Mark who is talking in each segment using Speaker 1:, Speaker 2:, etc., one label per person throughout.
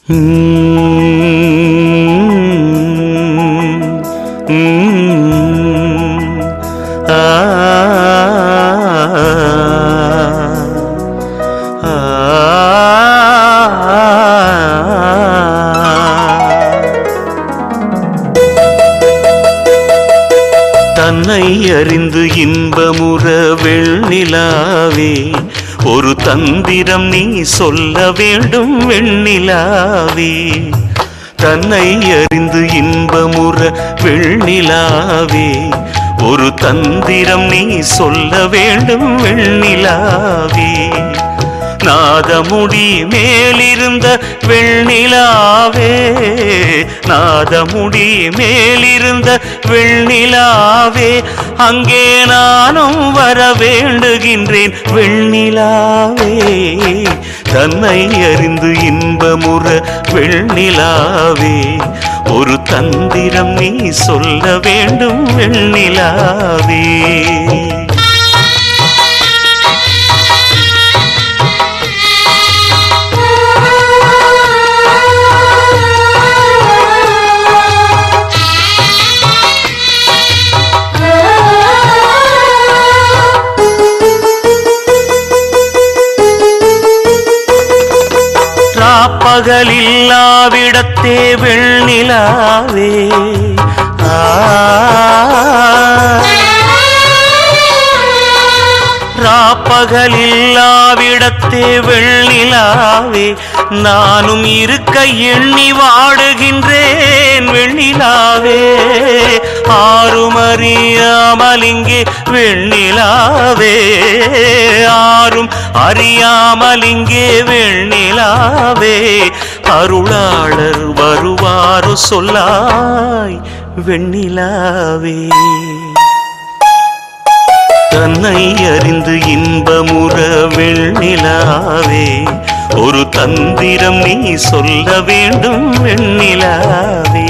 Speaker 1: தன்னை அறிந்து இன்பமுற வெண்ணிலாவே ஒரு தந்திரம் நீ சொல்ல வேண்டும் வெண்ணிலாவே தன்னை அறிந்து இன்பமுற வெண்ணிலாவே ஒரு தந்திரம் நீ சொல்ல வேண்டும் வெண்ணிலாவே நாதமுடி மேலிருந்த வெண்ணிலாவே நாதமுடி மேலிருந்த வெண்ணிலாவே அங்கே நானும் வர வேண்டுகின்றேன் வெண்ணிலாவே தன்னை அறிந்து இன்பமுற வெண்ணிலாவே ஒரு தந்திரம் நீ சொல்ல வேண்டும் வெண்ணிலாவே ராப்பகலில்லாவிடத்தே வெண்ணிலாவே ஆ ராப்பகலில்லாவிடத்தே வெண்ணிலாவே நானும் இருக்க எண்ணி வாடுகின்றேன் வெண்ணிலாவே ஆறும் அறியாமல் இங்கே வெண்ணிலாவே ஆறும் அறியாமல் இங்கே வெண்ணிலாவே அருளாளர் வருவாரு சொல்லாய் வெண்ணிலாவே தன்னை அறிந்து இன்பமுற வெண்ணிலாவே ஒரு தந்திரம் நீ சொல்ல வேண்டும் வெண்ணிலாவே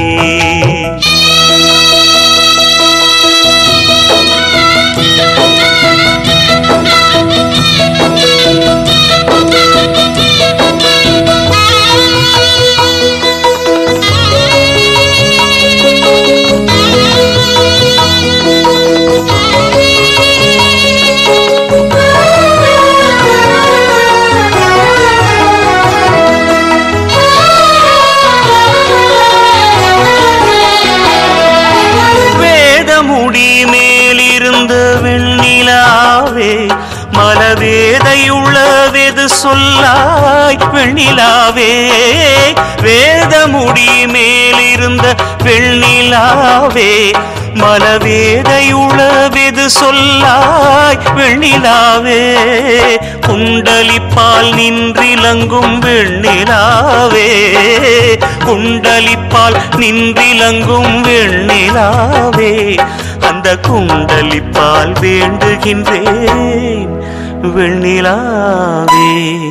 Speaker 1: வேதமுடி மேலிருந்த வெண்ணிலாவே மலவேதையுள்ளவெது சொல்லாய் வெண்ணிலாவே வேதமுடி மேலிருந்த வெண்ணிலாவே மலவேதையுள்ளவெது சொல்லாய் வெண்ணிலாவே குண்டலிப்பால் நின்றிலங்கும் வெண்ணிலாவே குண்டலிப்பால் நின்றிலங்கும் வெண்ணிலாவே அந்த குண்டலிப்பால் வேண்டுகின்றேன் வெண்ணிலாவே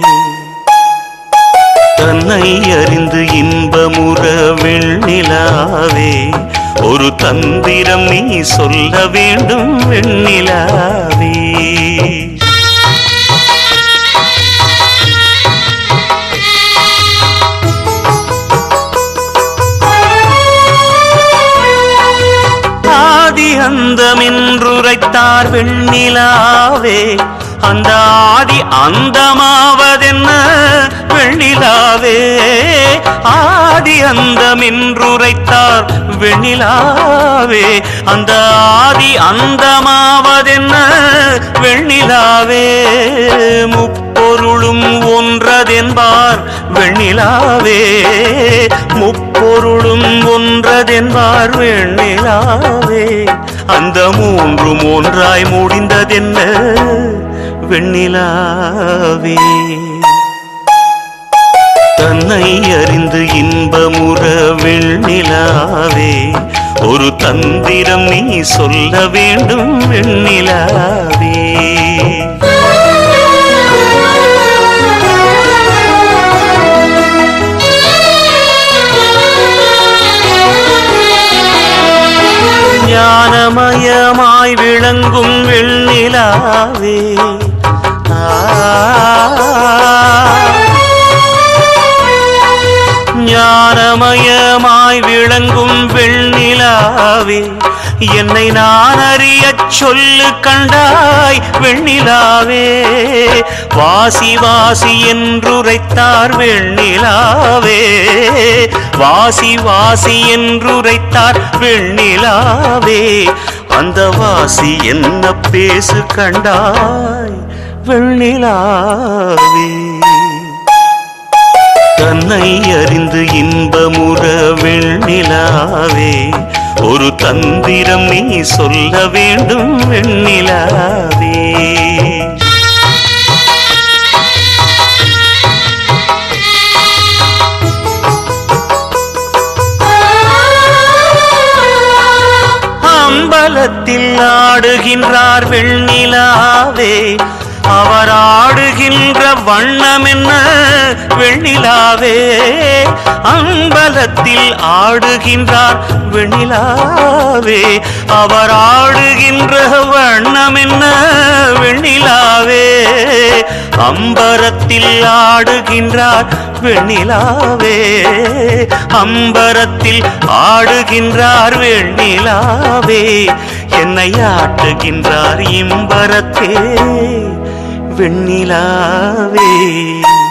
Speaker 1: தன்னை அறிந்து இன்பமுற வெண்ணிலாவே ஒரு தந்திரம் நீ சொல்ல வேண்டும் வெண்ணிலாவே ஆதி அந்தமென்றுரைத்தார் வெண்ணிலாவே அந்த ஆதி அந்தமாவதென்ன வெண்ணிலாவே ஆதி அந்தமென்றுரைத்தார் வெண்ணிலாவே அந்த ஆதி அந்தமாவதென்ன வெண்ணிலாவே முப்பொருளும் ஒன்றதென்பார் வெண்ணிலாவே முப்பொருளும் ஒன்றதென்பார் வெண்ணிலாவே அந்த மூன்றும் ஒன்றாய் முடிந்ததென்ன வெண்ணிலாவே தன்னை அறிந்து இன்பமுற வெண்ணிலாவே ஒரு தந்திரம் நீ சொல்ல வேண்டும் வெண்ணிலாவே ஞானமயமாய் விளங்கும் வெண்ணிலாவே ஆ ஞானமயமாய் விளங்கும் வெண்ணிலாவே என்னை நான் அறியச் சொல்லு கண்டாய் வெண்ணிலாவே வாசி வாசி என்றுரைத்தார் வெண்ணிலாவே வாசி வாசி என்றுரைத்தார் வெண்ணிலாவே அந்த வாசி என்ன பேசு கண்டாய் வெண்ணிலாவே தன்னை அறிந்து இன்பமுற வெண்ணிலாவே ஒரு தந்திரம் நீ சொல்ல வேண்டும் வெண்ணிலாவே அம்பலத்தில் ஆடுகின்றார் வெண்ணிலாவே அவர் ஆடுகின்ற வண்ணம் என்ன வெண்ணிலாவே அம்பலத்தில் ஆடுகின்றார் வெண்ணிலாவே அவர் ஆடுகின்ற வண்ணம் என்ன வெண்ணிலாவே அம்பரத்தில் ஆடுகின்றார் வெண்ணிலாவே அம்பரத்தில் ஆடுகின்றார் வெண்ணிலாவே என்னை ஆட்டுகின்றார் இம்பரத்தே வெண்ணிலாவே